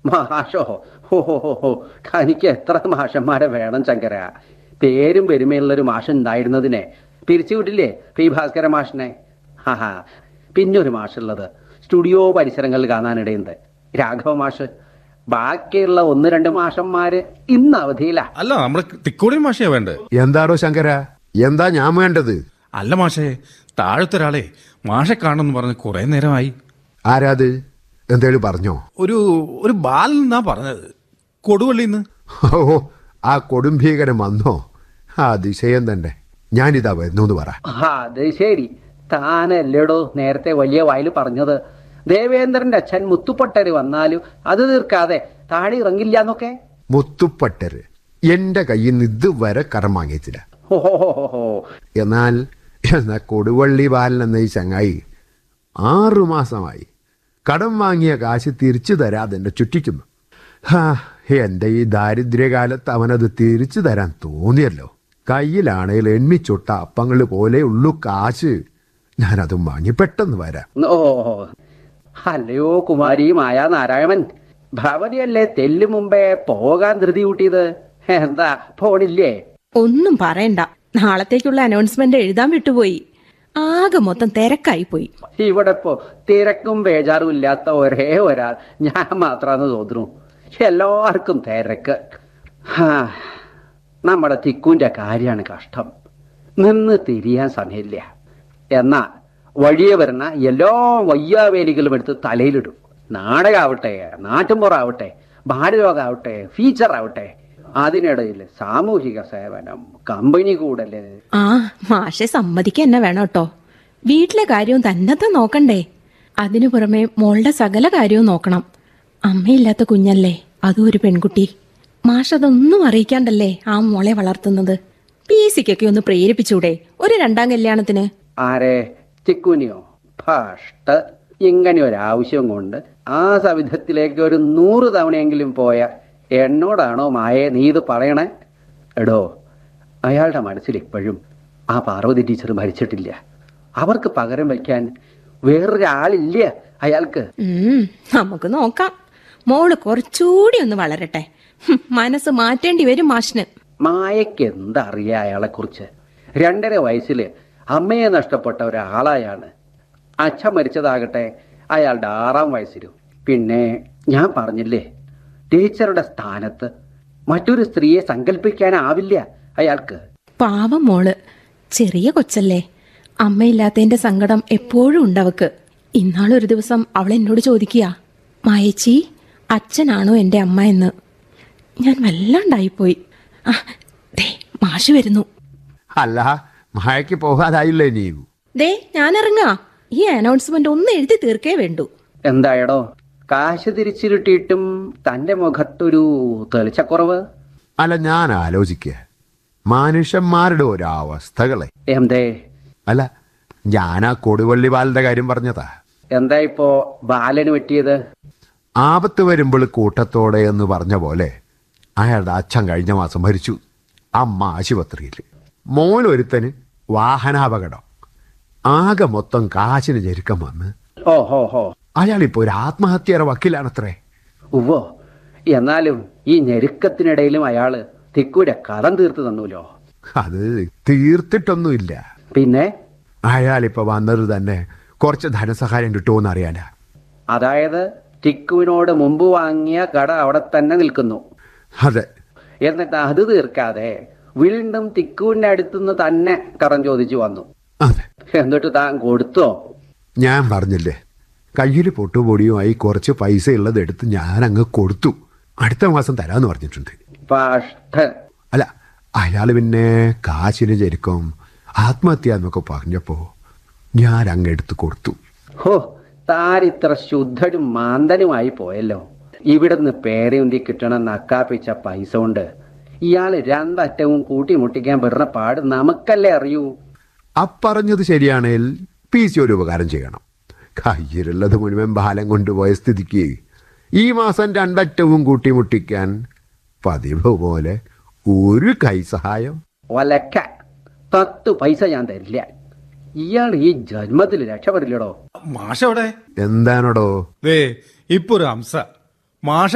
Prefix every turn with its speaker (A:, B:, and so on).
A: മാഷോ ഹോ ഹോ ഹോ ഹോ തനിക്ക് എത്ര മാഷന്മാരെ വേണം ശങ്കര പേരും പെരുമയുള്ളൊരു മാഷ് ഉണ്ടായിരുന്നതിനെ പിരിച്ചുവിട്ടില്ലേ പി ഭാസ്കര മാഷിനെ ഹാ പിന്നെ ഒരു മാഷുള്ളത് സ്റ്റുഡിയോ പരിസരങ്ങളിൽ കാണാനിടയുണ്ട് രാഘവ മാഷ് ബാക്കിയുള്ള ഒന്ന് രണ്ട് മാഷന്മാര് ഇന്ന് അവധിയില്ല
B: അല്ല നമ്മുടെ തിക്കോടിയൻ മാഷയാ വേണ്ടേ
C: എന്താടോ ശങ്കര എന്താ ഞാൻ വേണ്ടത്
B: അല്ല മാഷേ താഴത്തെ ഒരാളെ മാഷെ കാണണമെന്ന് പറഞ്ഞ് കുറെ നേരമായി
C: ആരാത് എന്തേലും പറഞ്ഞോ
B: ഒരു ഒരു ബാലൻ എന്നാ പറഞ്ഞത് കൊടുവള്ളിന്ന്
C: ഓ ആ കൊടുംഭീകരം വന്നോ ആ അതിശയം തന്നെ ഞാനിതാ വരുന്നു എന്ന് പറ
A: ആ, അത് ശരി താനല്ലേടോ നേരത്തെ വലിയ വായിൽ പറഞ്ഞത് ദേവേന്ദ്രന്റെ അച്ഛൻ മുത്തുപൊട്ടര് വന്നാലും അത് തീർക്കാതെ താഴെ ഇറങ്ങില്ല എന്നൊക്കെ
C: മുത്തുപ്പട്ടര് എന്റെ കയ്യിൽ നിന്ന് ഇതുവരെ കരം വാങ്ങിയിട്ടില്ല
A: ഹോ ഹോ ഹോ ഹോ ഹോ
C: എന്നാൽ എന്നാ കൊടുവള്ളി ബാലൻ എന്ന ഈ ചങ്ങായി ആറു മാസമായി കടം വാങ്ങിയ കാശ് തിരിച്ചു തരാതെ എന്നെ ചുറ്റിക്കുന്നു ഹാ എന്റെ ഈ ദാരിദ്ര്യകാലത്ത് അവനത് തിരിച്ചു തരാൻ തോന്നിയല്ലോ കയ്യിലാണേൽ എണ്ണിച്ചൊട്ട അപ്പങ്ങൾ പോലെ ഉള്ളു കാശ് ഞാനതും വാങ്ങി പെട്ടെന്ന് വരാം
A: ഓ അല്ലയോ കുമാരി മായാ നാരായണൻ ഭവനിയല്ലേ തെല്ലു മുമ്പേ പോകാൻ ധൃതി കൂട്ടിയത് എന്താ പോണില്ലേ
D: ഒന്നും പറയണ്ട നാളത്തേക്കുള്ള അനൗൺസ്മെന്റ് എഴുതാൻ വിട്ടുപോയി ആകെ മൊത്തം തിരക്കായി പോയി
A: ഇവിടെ ഇപ്പോ തിരക്കും ബേജാറും ഇല്ലാത്ത ഒരേ ഒരാൾ ഞാൻ മാത്രാന്ന് തോന്നുന്നു എല്ലാവർക്കും തിരക്ക് ഹാ, നമ്മുടെ തിക്കുന്റെ കാര്യമാണ് കഷ്ടം നിന്ന് തിരിയാൻ സമയമില്ല എന്നാ വഴിയെ വരുന്ന എല്ലാ വയ്യാവേലികളും എടുത്ത് തലയിലിടും നാടകമാവട്ടെ നാട്ടുമ്പുറാവട്ടെ ബാലരോഗാവട്ടെ ഫീച്ചർ ആവട്ടെ അതിനിടയിൽ സാമൂഹിക സേവനം കമ്പനി കൂടല്
D: ആ മാഷെ സമ്മതിക്ക എന്നെ വേണം കേട്ടോ വീട്ടിലെ കാര്യവും തന്നത്തെ നോക്കണ്ടേ അതിനു പുറമെ മോളുടെ സകല കാര്യവും നോക്കണം അമ്മയില്ലാത്ത കുഞ്ഞല്ലേ അതും ഒരു പെൺകുട്ടി മാഷ് അതൊന്നും അറിയിക്കാണ്ടല്ലേ ആ മോളെ വളർത്തുന്നത് പി സിക്കൊക്കെ ഒന്ന് പ്രേരിപ്പിച്ചൂടെ ഒരു രണ്ടാം കല്യാണത്തിന്
A: ആരെ ചിക്കുനിയോ ഭഷ്ട ഇങ്ങനെ ഒരു ആവശ്യം കൊണ്ട് ആ സവിധത്തിലേക്ക് ഒരു നൂറ് തവണയെങ്കിലും പോയ എന്നോടാണോ മായെ നീ ഇത് പറയണേ എടോ അയാളുടെ മനസ്സിൽ ഇപ്പോഴും ആ പാർവതി ടീച്ചർ മരിച്ചിട്ടില്ല അവർക്ക് പകരം വയ്ക്കാൻ വേറൊരാളില്ല അയാൾക്ക്
D: ഉം, നമുക്ക് നോക്കാം മോള് കുറച്ചുകൂടി ഒന്ന് വളരട്ടെ ഹും, മനസ്സ് മാറ്റേണ്ടി വരും മാഷിന്
A: മായയ്ക്ക് എന്തറിയാം അയാളെക്കുറിച്ച് രണ്ടര വയസ്സിൽ അമ്മയെ നഷ്ടപ്പെട്ട ഒരാളായാണ് അച്ഛൻ മരിച്ചതാകട്ടെ അയാളുടെ ആറാം വയസ്സിലും പിന്നെ ഞാൻ പറഞ്ഞില്ലേ ടീച്ചറുടെ സ്ഥാനത്ത് മറ്റൊരു സ്ത്രീയെ സങ്കല്പിക്കാനാവില്ല അയാൾക്ക്
D: പാവം മോള് ചെറിയ കൊച്ചല്ലേ അമ്മയില്ലാത്തതിന്റെ സങ്കടം എപ്പോഴും ഉണ്ടവക്ക് ഇന്നാളൊരു ദിവസം അവൾ എന്നോട് ചോദിക്കുക മായച്ചി അച്ഛനാണോ എൻ്റെ അമ്മ എന്ന് ഞാൻ വല്ലാണ്ടായിപ്പോയി ആ ദേ മാഷ് വരുന്നു
C: അല്ല മഴയ്ക്ക് പോകാതായില്ലേ നീ
D: ദേ ഞാൻ ഇറങ്ങാ ഈ അനൗൺസ്മെന്റ് ഒന്ന് എഴുതി തീർക്കേ വേണ്ടൂ
A: എന്തായടോ കാശ് തിരിച്ചു കിട്ടിയിട്ടും തൻ്റെ മുഖത്തൊരു തെളിച്ചക്കുറവ്
C: അല്ല ഞാൻ ആലോചിക്കുക മനുഷ്യന്മാരുടെ ഒരവസ്ഥകളെ
A: എന്തേ
C: അല്ല ഞാൻ ആ കൊടുവള്ളി ബാലന്റെ കാര്യം പറഞ്ഞതാ
A: എന്താ ഇപ്പോ ബാലന് പറ്റിയത്
C: ആപത്ത് വരുമ്പോൾ കൂട്ടത്തോടെ എന്ന് പറഞ്ഞ പോലെ അയാളുടെ അച്ഛൻ കഴിഞ്ഞ മാസം മരിച്ചു അമ്മ ആശുപത്രിയിൽ മോനൊരുത്തന് വാഹനാപകടം ആകെ മൊത്തം കാശിന് ഞെരുക്കം വന്ന്
A: ഓ ഹോ ഹോ
C: അയാളിപ്പോ ഒരു ആത്മഹത്യയുടെ വക്കീലാണത്രേ
A: ഉവ്വോ എന്നാലും ഈ ഞെരുക്കത്തിനിടയിലും അയാള് തിക്കൂരെ കടം തീർത്ത് തന്നൂലോ
C: അത് തീർത്തിട്ടൊന്നുമില്ല
A: പിന്നെ
C: അയാളിപ്പോ വന്നത് തന്നെ കുറച്ച് ധനസഹായം കിട്ടുമോന്ന് അറിയാനാ
A: അതായത് ടിക്കുവിനോട് മുമ്പ് വാങ്ങിയ കട അവിടെ തന്നെ നിൽക്കുന്നു
C: അതെ
A: എന്നിട്ട് അത് തീർക്കാതെ വീണ്ടും തിക്കുവിന്റെ അടുത്തുനിന്ന് തന്നെ കടം ചോദിച്ചു വന്നു
C: അതെ
A: എന്നിട്ട് താൻ കൊടുത്തോ
C: ഞാൻ പറഞ്ഞില്ലേ കയ്യിൽ പൊട്ടുപൊടിയുമായി കുറച്ച് പൈസ ഉള്ളത് എടുത്ത് ഞാൻ അങ്ങ് കൊടുത്തു അടുത്ത മാസം തരാന്ന് പറഞ്ഞിട്ടുണ്ട്
A: പാഷ്ടൻ
C: അല്ല അയാൾ പിന്നെ കാശിന് ചെരുക്കം ആത്മഹത്യ എന്നൊക്കെ പറഞ്ഞപ്പോ ഞാൻ അങ്ങ് എടുത്ത് കൊടുത്തു
A: ഹോ താൻ ഇത്ര ശുദ്ധനും മാന്തനുമായി പോയല്ലോ ഇവിടുന്ന് പേരയുന്തി കിട്ടണ നക്കാപ്പിച്ച പൈസ കൊണ്ട് ഇയാൾ രണ്ടറ്റവും കൂട്ടിമുട്ടിക്കാൻ പെടുന്ന പാട് നമുക്കല്ലേ അറിയൂ
C: അപ്പറഞ്ഞത് ശരിയാണേൽ പി സി ഒരു ഉപകാരം ചെയ്യണം കയ്യിലുള്ളത് മുഴുവൻ ബാലം കൊണ്ടുപോയ സ്ഥിതിക്ക് ഈ മാസം രണ്ടറ്റവും കൂട്ടിമുട്ടിക്കാൻ പതിവ് പോലെ ഒരു കൈ സഹായം
A: ഒലക്ക പത്ത് പൈസ ഞാൻ തരില്ല ഇയാൾ ഈ ജന്മത്തിൽ രക്ഷപ്പെടില്ലടോ
B: മാഷ എവിടെ
C: എന്താണോടോ
B: ദേ ഇപ്പൊ ഒരു ഹംസ മാഷ